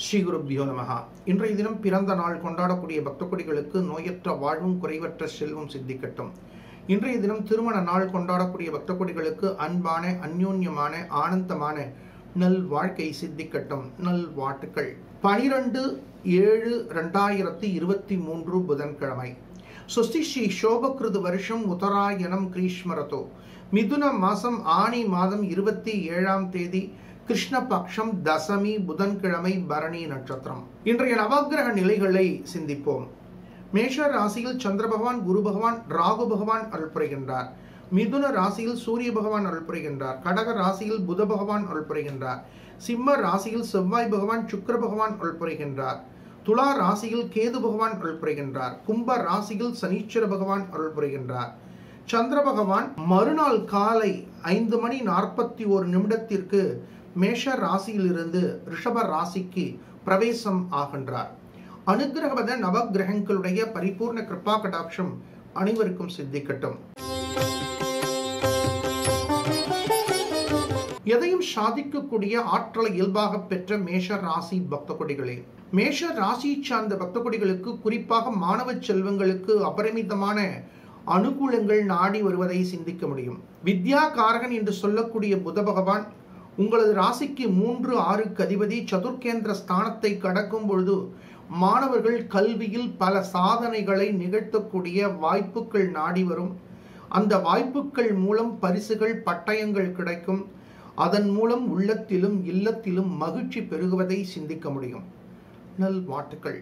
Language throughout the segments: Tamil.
ஸ்ரீ குருப்பியோ நமகா இன்றைய தினம் பிறந்த நாள் கொண்டாடக்கூடிய பக்த கொடிகளுக்கு நோயற்ற வாழ்வும் குறைவற்ற செல்வம் சித்திக்கட்டும் இன்றைய தினம் திருமண நாள் கொண்டாடக்கூடிய பக்த கொடிகளுக்கு அன்பான அந்யோன்யமான ஆனந்தமான நல் வாழ்க்கை சித்திக்கட்டும் நல் வாழ்த்துக்கள் பனிரெண்டு ஏழு ரெண்டாயிரத்தி இருபத்தி மூன்று புதன்கிழமை சுஸ்தி ஸ்ரீ சோபகிருது வருஷம் உத்தராயணம் கிரீஷ்மரதோ மிதுன மாசம் ஆணி மாதம் இருபத்தி ஏழாம் தேதி கிருஷ்ணபக்ஷம் தசமி புதன்கிழமை பரணி நட்சத்திரம் இன்றைய நவக்கிரக நிலைகளை சிந்திப்போம் மேஷ ராசியில் சந்திர பகவான் குரு பகவான் ராகு பகவான் அருள் புரிகின்றார் மிதுன ராசியில் சூரிய பகவான் அருள் புரிகின்றார் கடக ராசியில் புத பகவான் அருள் புரிகின்றார் சிம்ம ராசியில் செவ்வாய் பகவான் சுக்கிர பகவான் அருள் புரிகின்றார் துலா ராசியில் கேது பகவான் அருள் புரிகின்றார் கும்ப ராசியில் சனீஸ்வர பகவான் அருள் புரிகின்றார் சந்திர பகவான் மறுநாள் காலை ஐந்து மணி நாற்பத்தி ஒரு நிமிடத்திற்கு மேஷ ராசியிலிருந்து ரிஷப ராசிக்கு பிரவேசம் ஆகின்றார் அனுகிரகவத நவகிரகங்களுடைய பரிபூர்ண கிருபா கடாட்சம் அனைவருக்கும் சித்திக்கட்டும் எதையும் சாதிக்கக்கூடிய ஆற்றலை இயல்பாக பெற்ற மேஷ ராசி பக்த கொடிகளே மேஷ ராசி சார்ந்த பக்த கொடிகளுக்கு குறிப்பாக மாணவ செல்வங்களுக்கு அபரிமிதமான அனுகூலங்கள் நாடி வருவதை சிந்திக்க முடியும் வித்யா காரகன் என்று சொல்லக்கூடிய புத பகவான் உங்களது ராசிக்கு மூன்று ஆறுக்கு அதிபதி சதுர்கேந்திர ஸ்தானத்தை கடக்கும் பொழுது மாணவர்கள் கல்வியில் பல சாதனைகளை நிகழ்த்தக்கூடிய வாய்ப்புகள் நாடி வரும் அந்த வாய்ப்புகள் மூலம் பரிசுகள் பட்டயங்கள் கிடைக்கும் அதன் மூலம் உள்ளத்திலும் இல்லத்திலும் மகிழ்ச்சி பெருகுவதை சிந்திக்க முடியும் நல் வாட்டுக்கள்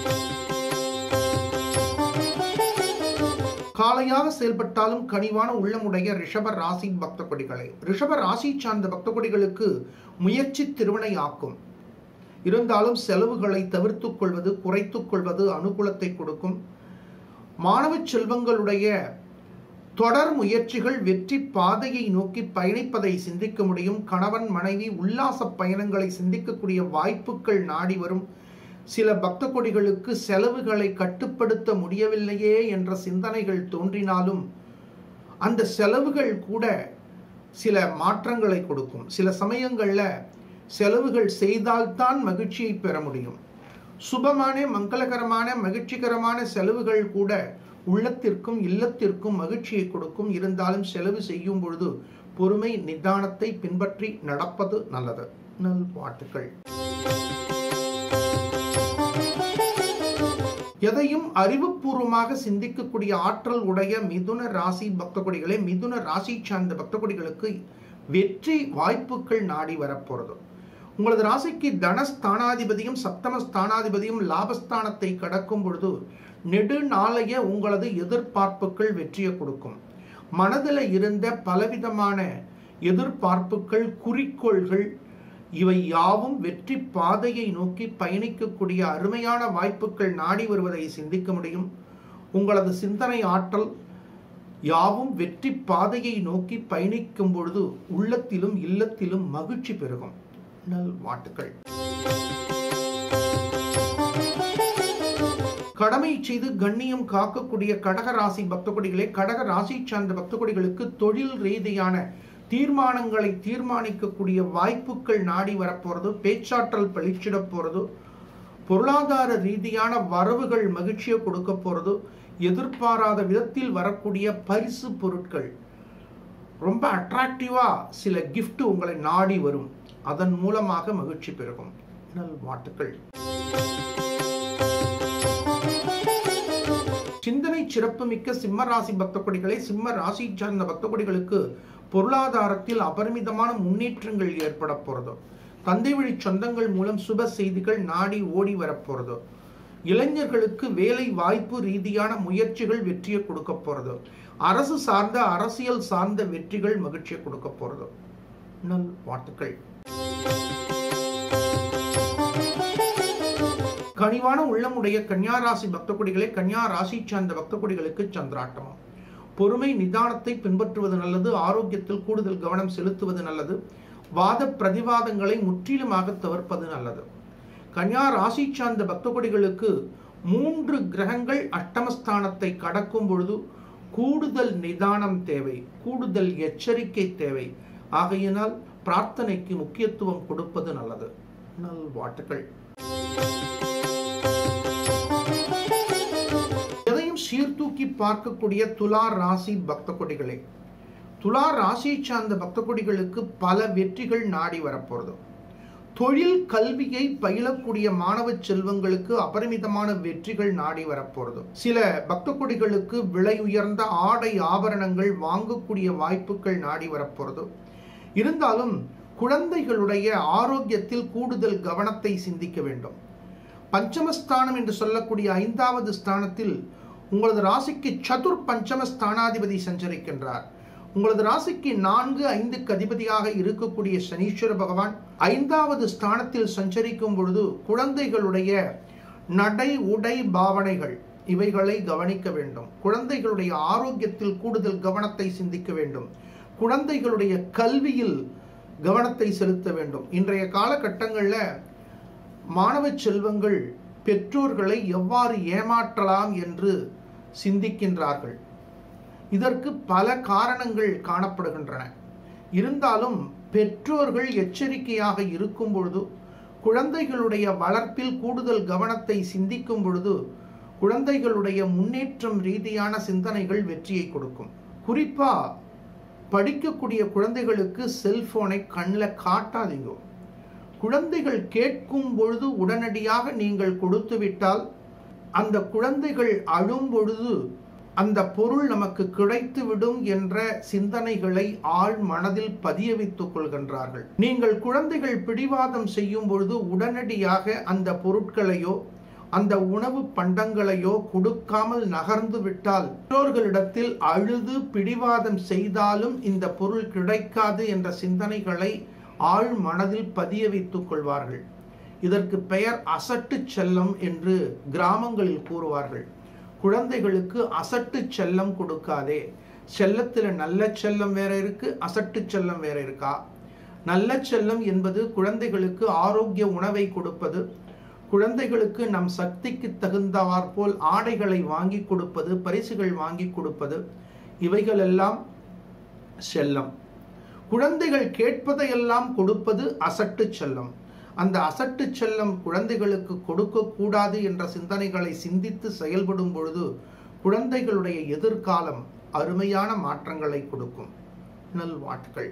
காலையாக செயல்பட்டாலும் கனிவான உள்ளமுடைய ரிஷப ராசி பக்த கொடிகளை ரிஷப ராசி சார்ந்த பக்த கொடிகளுக்கு முயற்சி திருவினை ஆக்கும் இருந்தாலும் செலவுகளை தவிர்த்துக் கொள்வது குறைத்துக் கொள்வது அனுகூலத்தை கொடுக்கும் மாணவ செல்வங்களுடைய தொடர் முயற்சிகள் வெற்றி பாதையை நோக்கி பயணிப்பதை சிந்திக்க முடியும் கணவன் மனைவி உல்லாச பயணங்களை சிந்திக்கக்கூடிய வாய்ப்புகள் நாடி வரும் சில பக்த கொடிகளுக்கு செலவுகளை கட்டுப்படுத்த முடியவில்லையே என்ற சிந்தனைகள் தோன்றினாலும் அந்த செலவுகள் கூட சில மாற்றங்களை கொடுக்கும் சில சமயங்களில் செலவுகள் செய்தால்தான் மகிழ்ச்சியை பெற முடியும் சுபமான மங்களகரமான மகிழ்ச்சிகரமான செலவுகள் கூட உள்ளத்திற்கும் இல்லத்திற்கும் மகிழ்ச்சியை கொடுக்கும் இருந்தாலும் செலவு செய்யும் பொழுது பொறுமை நிதானத்தை பின்பற்றி நடப்பது நல்லது நல் பாட்டுகள் எதையும் அறிவுபூர்வமாக சிந்திக்கக்கூடிய ஆற்றல் உடைய மிதுன ராசி பக்த கொடிகளே மிதுன ராசி சார்ந்த பக்த கொடிகளுக்கு வெற்றி வாய்ப்புகள் நாடி வரப்போறது உங்களது ராசிக்கு தனஸ்தானாதிபதியும் சப்தம ஸ்தானாதிபதியும் லாபஸ்தானத்தை கடக்கும் பொழுது நெடுநாளைய உங்களது எதிர்பார்ப்புகள் வெற்றியை கொடுக்கும் மனதில் இருந்த பலவிதமான எதிர்பார்ப்புகள் குறிக்கோள்கள் இவை யாவும் வெற்றி பாதையை நோக்கி பயணிக்கக்கூடிய அருமையான வாய்ப்புகள் நாடி வருவதை சிந்திக்க முடியும் உங்களது சிந்தனை ஆற்றல் யாவும் வெற்றி பாதையை நோக்கி பயணிக்கும் பொழுது உள்ளத்திலும் இல்லத்திலும் மகிழ்ச்சி பெருகும் நல் வாட்டுக்கள் கடமை செய்து கண்ணியம் காக்கக்கூடிய கடக ராசி பக்த கொடிகளே கடக ராசி சார்ந்த பக்த கொடிகளுக்கு தொழில் ரீதியான தீர்மானங்களை தீர்மானிக்கக்கூடிய வாய்ப்புகள் நாடி வரப்போறது பேச்சாற்றல் பளிச்சிட போறது பொருளாதார ரீதியான வரவுகள் மகிழ்ச்சியை கொடுக்க போறது எதிர்பாராத விதத்தில் வரக்கூடிய பரிசு பொருட்கள் ரொம்ப அட்ராக்டிவா சில கிஃப்ட் உங்களை நாடி வரும் அதன் மூலமாக மகிழ்ச்சி பெருகும் நல் வாட்டுக்கள் சிந்தனை சிறப்புமிக்க சிம்ம ராசி பக்த கொடிகளை சிம்ம ராசி சார்ந்த பக்த கொடிகளுக்கு பொருளாதாரத்தில் அபரிமிதமான முன்னேற்றங்கள் ஏற்பட போறது தந்தை வழி சொந்தங்கள் மூலம் சுப செய்திகள் நாடி ஓடி வரப்போறது இளைஞர்களுக்கு வேலை வாய்ப்பு ரீதியான முயற்சிகள் வெற்றியை கொடுக்க போறது அரசு சார்ந்த அரசியல் சார்ந்த வெற்றிகள் மகிழ்ச்சியை கொடுக்க போறது நல் வாழ்த்துக்கள் கனிவான உள்ளமுடைய கன்னியாராசி பக்த கொடிகளே கன்னியா ராசி சார்ந்த பக்த கொடிகளுக்கு சந்திராட்டமம் பொறுமை நிதானத்தை பின்பற்றுவது நல்லது ஆரோக்கியத்தில் கூடுதல் கவனம் செலுத்துவது நல்லது வாத பிரதிவாதங்களை முற்றிலுமாக தவிர்ப்பது நல்லது கன்யா ராசி சார்ந்த பக்த கொடிகளுக்கு மூன்று கிரகங்கள் அஷ்டமஸ்தானத்தை கடக்கும் பொழுது கூடுதல் நிதானம் தேவை கூடுதல் எச்சரிக்கை தேவை ஆகையினால் பிரார்த்தனைக்கு முக்கியத்துவம் கொடுப்பது நல்லது நல் வாட்டுகள் நோக்கி பார்க்கக்கூடிய துலா ராசி பக்த கொடிகளே துலா ராசியை சார்ந்த பக்த கொடிகளுக்கு பல வெற்றிகள் நாடி வரப்போறது தொழில் கல்வியை பயிலக்கூடிய மாணவ செல்வங்களுக்கு அபரிமிதமான வெற்றிகள் நாடி வரப்போறது சில பக்த கொடிகளுக்கு விலை உயர்ந்த ஆடை ஆபரணங்கள் வாங்கக்கூடிய வாய்ப்புகள் நாடி வரப்போறது இருந்தாலும் குழந்தைகளுடைய ஆரோக்கியத்தில் கூடுதல் கவனத்தை சிந்திக்க வேண்டும் பஞ்சமஸ்தானம் என்று சொல்லக்கூடிய ஐந்தாவது ஸ்தானத்தில் உங்களது ராசிக்கு சதுர் பஞ்சம ஸ்தானாதிபதி சஞ்சரிக்கின்றார் உங்களது ராசிக்கு நான்கு ஐந்துக்கு அதிபதியாக இருக்கக்கூடிய சனீஸ்வர பகவான் ஐந்தாவது ஸ்தானத்தில் சஞ்சரிக்கும் பொழுது குழந்தைகளுடைய நடை உடை பாவனைகள் இவைகளை கவனிக்க வேண்டும் குழந்தைகளுடைய ஆரோக்கியத்தில் கூடுதல் கவனத்தை சிந்திக்க வேண்டும் குழந்தைகளுடைய கல்வியில் கவனத்தை செலுத்த வேண்டும் இன்றைய காலகட்டங்களில் மாணவ செல்வங்கள் பெற்றோர்களை எவ்வாறு ஏமாற்றலாம் என்று சிந்திக்கின்றார்கள் இதற்கு பல காரணங்கள் காணப்படுகின்றன இருந்தாலும் பெற்றோர்கள் எச்சரிக்கையாக இருக்கும் பொழுது குழந்தைகளுடைய வளர்ப்பில் கூடுதல் கவனத்தை சிந்திக்கும் பொழுது குழந்தைகளுடைய முன்னேற்றம் ரீதியான சிந்தனைகள் வெற்றியை கொடுக்கும் குறிப்பா படிக்கக்கூடிய குழந்தைகளுக்கு செல்போனை கண்ணில் காட்டாதீங்க குழந்தைகள் கேட்கும் பொழுது உடனடியாக நீங்கள் கொடுத்து விட்டால் அந்த குழந்தைகள் அழும் பொழுது அந்த பொருள் நமக்கு கிடைத்துவிடும் என்ற சிந்தனைகளை ஆழ் மனதில் பதிய வைத்துக் கொள்கின்றார்கள் நீங்கள் குழந்தைகள் பிடிவாதம் செய்யும் பொழுது உடனடியாக அந்த பொருட்களையோ அந்த உணவு பண்டங்களையோ கொடுக்காமல் நகர்ந்து விட்டால் பெற்றோர்களிடத்தில் அழுது பிடிவாதம் செய்தாலும் இந்த பொருள் கிடைக்காது என்ற சிந்தனைகளை ஆழ் மனதில் பதிய வைத்துக் கொள்வார்கள் இதற்கு பெயர் அசட்டு செல்லம் என்று கிராமங்களில் கூறுவார்கள் குழந்தைகளுக்கு அசட்டு செல்லம் கொடுக்காதே செல்லத்தில் நல்ல செல்லம் வேற இருக்கு அசட்டு செல்லம் வேற இருக்கா நல்ல செல்லம் என்பது குழந்தைகளுக்கு ஆரோக்கிய உணவை கொடுப்பது குழந்தைகளுக்கு நம் சக்திக்கு தகுந்தவாற் போல் ஆடைகளை வாங்கி கொடுப்பது பரிசுகள் வாங்கி கொடுப்பது இவைகளெல்லாம் செல்லம் குழந்தைகள் கேட்பதையெல்லாம் கொடுப்பது அசட்டு செல்லம் அந்த அசட்டு செல்லம் குழந்தைகளுக்கு கொடுக்கக்கூடாது என்ற சிந்தனைகளை சிந்தித்து செயல்படும் பொழுது குழந்தைகளுடைய எதிர்காலம் அருமையான மாற்றங்களை கொடுக்கும் நல்வாழ்த்துக்கள்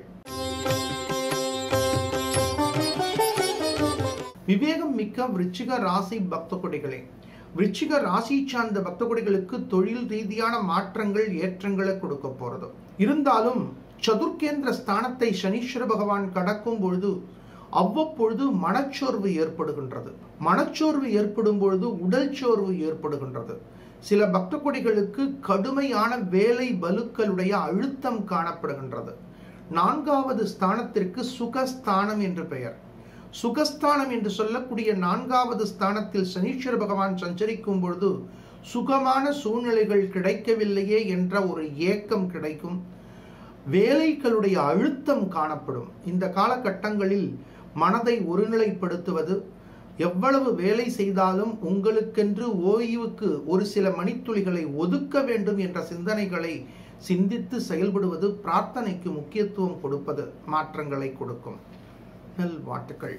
விவேகம் மிக்க விருச்சிக ராசி பக்த கொடிகளே விருச்சிக ராசி சார்ந்த பக்த கொடிகளுக்கு தொழில் ரீதியான மாற்றங்கள் ஏற்றங்களை கொடுக்க போறது இருந்தாலும் சதுர்கேந்திர ஸ்தானத்தை சனீஸ்வர பகவான் கடக்கும் பொழுது அவ்வப்பொழுது மனச்சோர்வு ஏற்படுகின்றது மனச்சோர்வு ஏற்படும் பொழுது உடல் சோர்வு ஏற்படுகின்றது சில பக்த கொடிகளுக்கு கடுமையான வேலை பலுக்களுடைய அழுத்தம் காணப்படுகின்றது நான்காவது ஸ்தானத்திற்கு சுகஸ்தானம் என்று பெயர் சுகஸ்தானம் என்று சொல்லக்கூடிய நான்காவது ஸ்தானத்தில் சனீஸ்வர பகவான் சஞ்சரிக்கும் பொழுது சுகமான சூழ்நிலைகள் கிடைக்கவில்லையே என்ற ஒரு ஏக்கம் கிடைக்கும் வேலைகளுடைய அழுத்தம் காணப்படும் இந்த காலகட்டங்களில் மனதை ஒருநிலைப்படுத்துவது எவ்வளவு வேலை செய்தாலும் உங்களுக்கென்று ஓய்வுக்கு ஒரு சில மணித்துளிகளை ஒதுக்க வேண்டும் என்ற சிந்தனைகளை சிந்தித்து செயல்படுவது பிரார்த்தனைக்கு முக்கியத்துவம் கொடுப்பது மாற்றங்களை கொடுக்கும் நல்வாழ்த்துக்கள்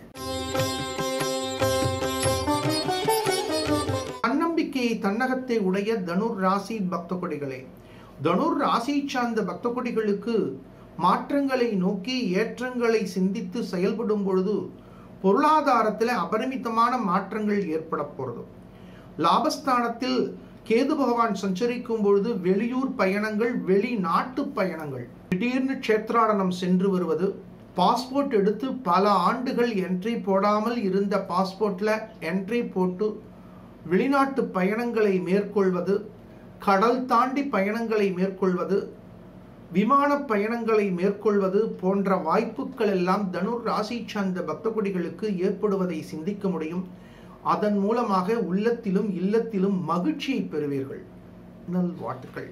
தன்னம்பிக்கையை தன்னகத்தை உடைய தனுர் ராசி பக்த கொடிகளே தனுர் ராசியை சார்ந்த பக்த கொடிகளுக்கு மாற்றங்களை நோக்கி ஏற்றங்களை சிந்தித்து செயல்படும் பொழுது பொருளாதாரத்தில் அபரிமிதமான மாற்றங்கள் ஏற்பட போகிறது லாபஸ்தானத்தில் கேது பகவான் சஞ்சரிக்கும் பொழுது வெளியூர் பயணங்கள் வெளிநாட்டு பயணங்கள் திடீர்னு கஷேத்ராடனம் சென்று வருவது பாஸ்போர்ட் எடுத்து பல ஆண்டுகள் என்ட்ரி போடாமல் இருந்த பாஸ்போர்ட்ல என்ட்ரி போட்டு வெளிநாட்டு பயணங்களை மேற்கொள்வது கடல் தாண்டி பயணங்களை மேற்கொள்வது விமான பயணங்களை மேற்கொள்வது போன்ற வாய்ப்புகள் எல்லாம் தனுர் ராசி சார்ந்த பக்த கொடிகளுக்கு ஏற்படுவதை சிந்திக்க முடியும் அதன் மூலமாக உள்ளத்திலும் இல்லத்திலும் மகிழ்ச்சியை பெறுவீர்கள் நல்வாழ்த்துக்கள்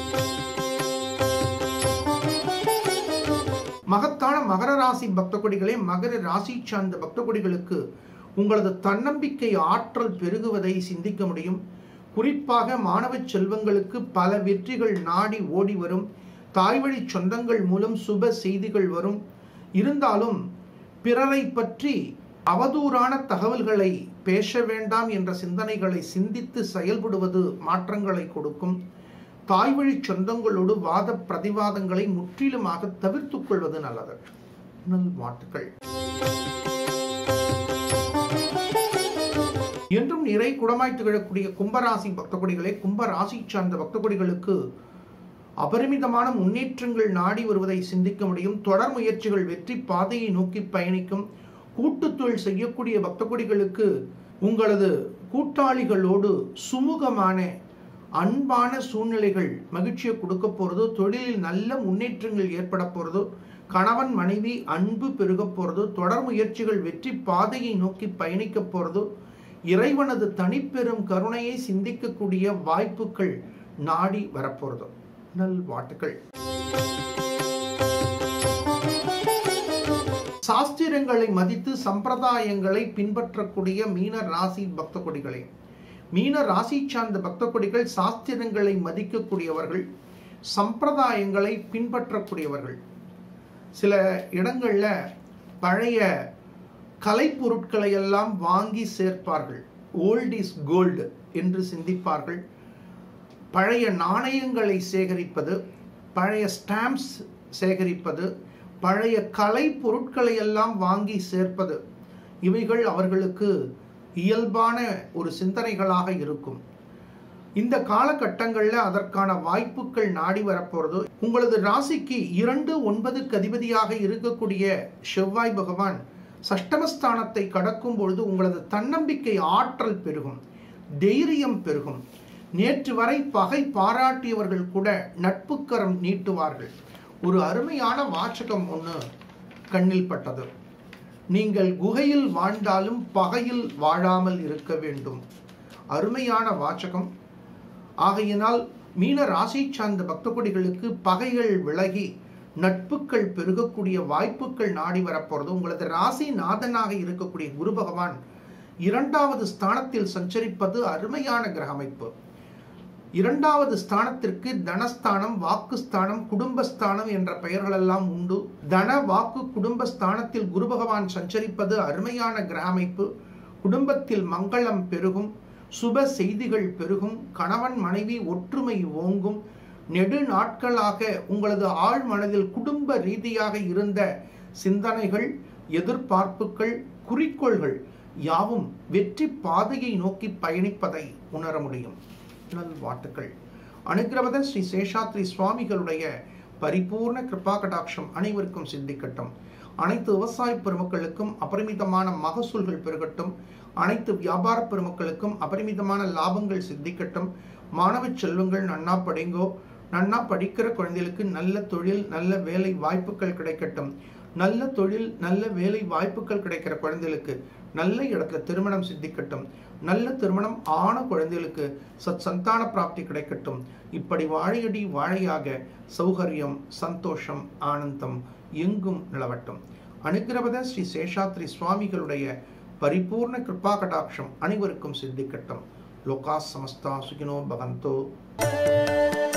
மகத்தான மகர ராசி பக்த கொடிகளே மகர ராசி சார்ந்த பக்த கொடிகளுக்கு உங்களது தன்னம்பிக்கை ஆற்றல் பெருகுவதை சிந்திக்க முடியும் குறிப்பாக மாணவ செல்வங்களுக்கு பல வெற்றிகள் நாடி ஓடி வரும் தாய்வழி சொந்தங்கள் மூலம் சுப செய்திகள் வரும் இருந்தாலும் பிறரை பற்றி அவதூறான தகவல்களை பேச வேண்டாம் என்ற சிந்தனைகளை சிந்தித்து செயல்படுவது மாற்றங்களை கொடுக்கும் தாய் வழி சொந்தங்களோடு வாத பிரதிவாதங்களை முற்றிலுமாக தவிர்த்துக் கொள்வது நல்லது நல் வாழ்த்துக்கள் என்றும் நிறை குடமாய் திகழக்கூடிய கும்பராசி பக்த கொடிகளே கும்பராசி சார்ந்த பக்த கொடிகளுக்கு அபரிமிதமான முன்னேற்றங்கள் நாடி வருவதை சிந்திக்க முடியும் தொடர் முயற்சிகள் வெற்றி பாதையை நோக்கி பயணிக்கும் கூட்டுத் தொழில் செய்யக்கூடிய பக்த கொடிகளுக்கு உங்களது கூட்டாளிகளோடு சுமூகமான அன்பான சூழ்நிலைகள் மகிழ்ச்சியை கொடுக்க போகிறது தொழிலில் நல்ல முன்னேற்றங்கள் ஏற்பட போகிறது கணவன் மனைவி அன்பு பெருக போகிறது தொடர் முயற்சிகள் வெற்றி பாதையை நோக்கி பயணிக்க போகிறது இறைவனது தனிப்பெரும் கருணையை சிந்திக்கக்கூடிய வாய்ப்புகள் நாடி வரப்போகிறது நல் வாழ்த்துக்கள் சாஸ்திரங்களை மதித்து சம்பிரதாயங்களை பின்பற்றக்கூடிய மீன ராசி பக்த கொடிகளே மீன ராசி சார்ந்த பக்த கொடிகள் சாஸ்திரங்களை மதிக்கக்கூடியவர்கள் சம்பிரதாயங்களை பின்பற்றக்கூடியவர்கள் சில இடங்கள்ல பழைய கலைப்பொருட்களை எல்லாம் வாங்கி சேர்ப்பார்கள் ஓல்ட் இஸ் கோல்டு என்று சிந்திப்பார்கள் பழைய நாணயங்களை சேகரிப்பது பழைய ஸ்டாம்ப்ஸ் சேகரிப்பது பழைய கலை பொருட்களை எல்லாம் வாங்கி சேர்ப்பது இவைகள் அவர்களுக்கு இயல்பான ஒரு சிந்தனைகளாக இருக்கும் இந்த காலகட்டங்களில் அதற்கான வாய்ப்புகள் நாடி வரப்போறது உங்களது ராசிக்கு இரண்டு ஒன்பதுக்கு அதிபதியாக இருக்கக்கூடிய செவ்வாய் பகவான் சஷ்டமஸ்தானத்தை கடக்கும் பொழுது உங்களது தன்னம்பிக்கை ஆற்றல் பெருகும் தைரியம் பெருகும் நேற்று வரை பகை பாராட்டியவர்கள் கூட நட்புக்கரம் நீட்டுவார்கள் ஒரு அருமையான வாசகம் ஒன்று கண்ணில் பட்டது நீங்கள் குகையில் வாழ்ந்தாலும் பகையில் வாழாமல் இருக்க வேண்டும் அருமையான வாசகம் ஆகையினால் மீன ராசி சார்ந்த பக்த கொடிகளுக்கு பகைகள் விலகி நட்புகள் பெருகக்கூடிய வாய்ப்புகள் நாடி வரப்போறது உங்களது ராசி நாதனாக இருக்கக்கூடிய குரு பகவான் இரண்டாவது ஸ்தானத்தில் சஞ்சரிப்பது அருமையான கிரக அமைப்பு இரண்டாவது ஸ்தானத்திற்கு தனஸ்தானம் வாக்குஸ்தானம் குடும்பஸ்தானம் என்ற பெயர்களெல்லாம் உண்டு தன வாக்கு குடும்பஸ்தானத்தில் குரு பகவான் சஞ்சரிப்பது அருமையான கிரக அமைப்பு குடும்பத்தில் மங்களம் பெருகும் சுப செய்திகள் பெருகும் கணவன் மனைவி ஒற்றுமை ஓங்கும் நெடு நாட்களாக உங்களது ஆழ் மனதில் குடும்ப ரீதியாக இருந்த சிந்தனைகள் எதிர்பார்ப்புகள் குறிக்கோள்கள் யாவும் வெற்றி பாதையை நோக்கி பயணிப்பதை உணர முடியும் நல்வாழ்த்துக்கள் அனுகிரவத ஸ்ரீ சேஷாத்ரி சுவாமிகளுடைய பரிபூர்ண கிருபா கடாட்சம் அனைவருக்கும் சித்திக்கட்டும் அனைத்து விவசாய பெருமக்களுக்கும் அபரிமிதமான மகசூல்கள் பெருகட்டும் அனைத்து வியாபார பெருமக்களுக்கும் அபரிமிதமான லாபங்கள் சித்திக்கட்டும் மாணவ செல்வங்கள் நன்னா படிங்கோ நன்னா படிக்கிற குழந்தைகளுக்கு நல்ல தொழில் நல்ல வேலை வாய்ப்புகள் கிடைக்கட்டும் நல்ல தொழில் நல்ல வேலை வாய்ப்புகள் கிடைக்கிற குழந்தைகளுக்கு நல்ல இடத்துல திருமணம் சித்திக்கட்டும் நல்ல திருமணம் ஆன குழந்தைகளுக்கு சத் சந்தான பிராப்தி கிடைக்கட்டும் இப்படி வாழையடி வாழையாக சௌகரியம் சந்தோஷம் ஆனந்தம் எங்கும் நிலவட்டும் அனுகிரவத ஸ்ரீ சேஷாத்ரி சுவாமிகளுடைய பரிபூர்ண கிருபா கடாட்சம் அனைவருக்கும் சித்திக்கட்டும் லோகா சமஸ்தா சுகினோ பகந்தோ